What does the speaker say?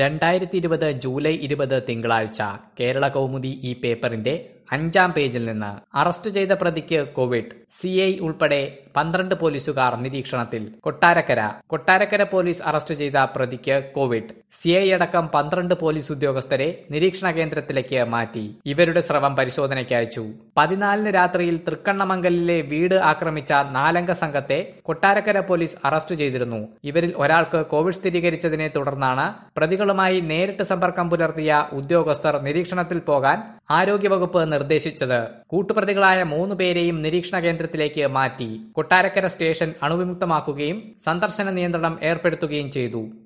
രണ്ടായിരത്തി ഇരുപത് ജൂലൈ ഇരുപത് തിങ്കളാഴ്ച കേരള കൗമുദി ഈ പേപ്പറിന്റെ അഞ്ചാം പേജിൽ നിന്ന് അറസ്റ്റ് ചെയ്ത പ്രതിക്ക് കോവിഡ് സി ഐ ഉൾപ്പെടെ പന്ത്രണ്ട് പോലീസുകാർ നിരീക്ഷണത്തിൽ കൊട്ടാരക്കര കൊട്ടാരക്കര പോലീസ് അറസ്റ്റ് ചെയ്ത പ്രതിക്ക് കോവിഡ് സി ഐ അടക്കം പന്ത്രണ്ട് പോലീസ് ഉദ്യോഗസ്ഥരെ നിരീക്ഷണ കേന്ദ്രത്തിലേക്ക് മാറ്റി ഇവരുടെ സ്രവം പരിശോധനയ്ക്ക് അയച്ചു പതിനാലിന് രാത്രിയിൽ തൃക്കണ്ണമംഗലിലെ വീട് ആക്രമിച്ച നാലംഗ സംഘത്തെ കൊട്ടാരക്കര പോലീസ് അറസ്റ്റ് ചെയ്തിരുന്നു ഇവരിൽ ഒരാൾക്ക് കോവിഡ് സ്ഥിരീകരിച്ചതിനെ തുടർന്നാണ് പ്രതികളുമായി നേരിട്ട് സമ്പർക്കം പുലർത്തിയ ഉദ്യോഗസ്ഥർ നിരീക്ഷണത്തിൽ പോകാൻ ആരോഗ്യവകുപ്പ് നിർദ്ദേശിച്ചത് കൂട്ടുപ്രതികളായ മൂന്ന് പേരെയും നിരീക്ഷണ കേന്ദ്രത്തിലേക്ക് മാറ്റി കൊട്ടാരക്കര സ്റ്റേഷൻ അണുവിമുക്തമാക്കുകയും സന്ദർശന നിയന്ത്രണം ഏർപ്പെടുത്തുകയും ചെയ്തു